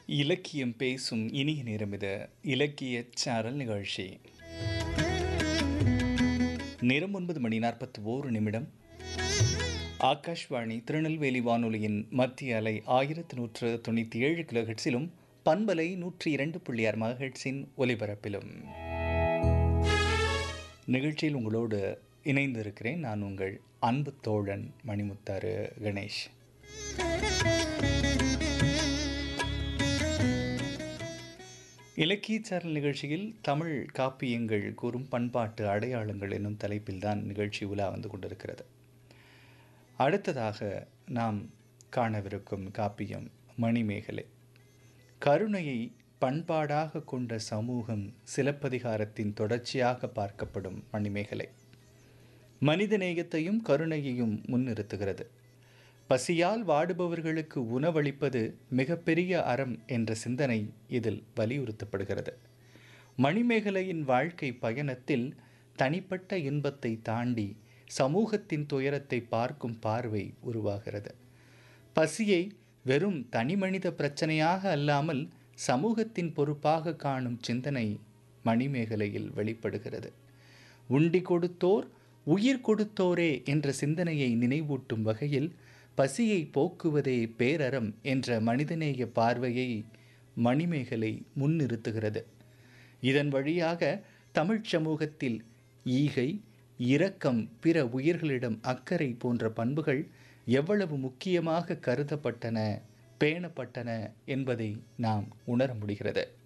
இலக்கியம் பேசும் இனிய நேரம் இது இலக்கிய சாரல் நிகழ்ச்சி நேரம் ஒன்பது மணி நாற்பத்தி ஓரு நிமிடம் ஆகாஷ்வாணி திருநெல்வேலி வானொலியின் மத்திய அலை ஆயிரத்தி நூற்று தொண்ணூற்றி ஏழு கிலோஹெட்ஸிலும் பண்பலை நூற்றி இரண்டு புள்ளி ஆறு மகஹெட்ஸின் ஒலிபரப்பிலும் நிகழ்ச்சியில் உங்களோடு இணைந்திருக்கிறேன் நான் உங்கள் அன்பு தோழன் மணிமுத்தாறு கணேஷ் இலக்கியச்சாரல் நிகழ்ச்சியில் தமிழ் காப்பியங்கள் கூறும் பண்பாட்டு அடையாளங்கள் என்னும் தலைப்பில்தான் நிகழ்ச்சி உலா வந்து கொண்டிருக்கிறது அடுத்ததாக நாம் காணவிருக்கும் காப்பியம் மணிமேகலை கருணையை பண்பாடாக கொண்ட சமூகம் சிலப்பதிகாரத்தின் தொடர்ச்சியாக பார்க்கப்படும் மணிமேகலை மனிதநேயத்தையும் கருணையையும் முன்னிறுத்துகிறது பசியால் வாடுபவர்களுக்கு உணவளிப்பது மிகப்பெரிய அறம் என்ற சிந்தனை இதில் வலியுறுத்தப்படுகிறது மணிமேகலையின் வாழ்க்கை பயணத்தில் தனிப்பட்ட இன்பத்தை தாண்டி சமூகத்தின் துயரத்தை பார்க்கும் பார்வை உருவாகிறது பசியை வெறும் தனிமனித பிரச்சனையாக அல்லாமல் சமூகத்தின் பொறுப்பாக காணும் சிந்தனை மணிமேகலையில் வெளிப்படுகிறது உண்டி கொடுத்தோர் உயிர் கொடுத்தோரே என்ற சிந்தனையை நினைவூட்டும் வகையில் பசியை போக்குவதே பேரறம் என்ற மனிதநேய பார்வையை மணிமேகலை முன்னிறுத்துகிறது இதன் வழியாக தமிழ்ச் சமூகத்தில் ஈகை இரக்கம் பிற உயிர்களிடம் அக்கறை போன்ற பண்புகள் எவ்வளவு முக்கியமாக கருதப்பட்டன பேணப்பட்டன என்பதை நாம் உணர முடிகிறது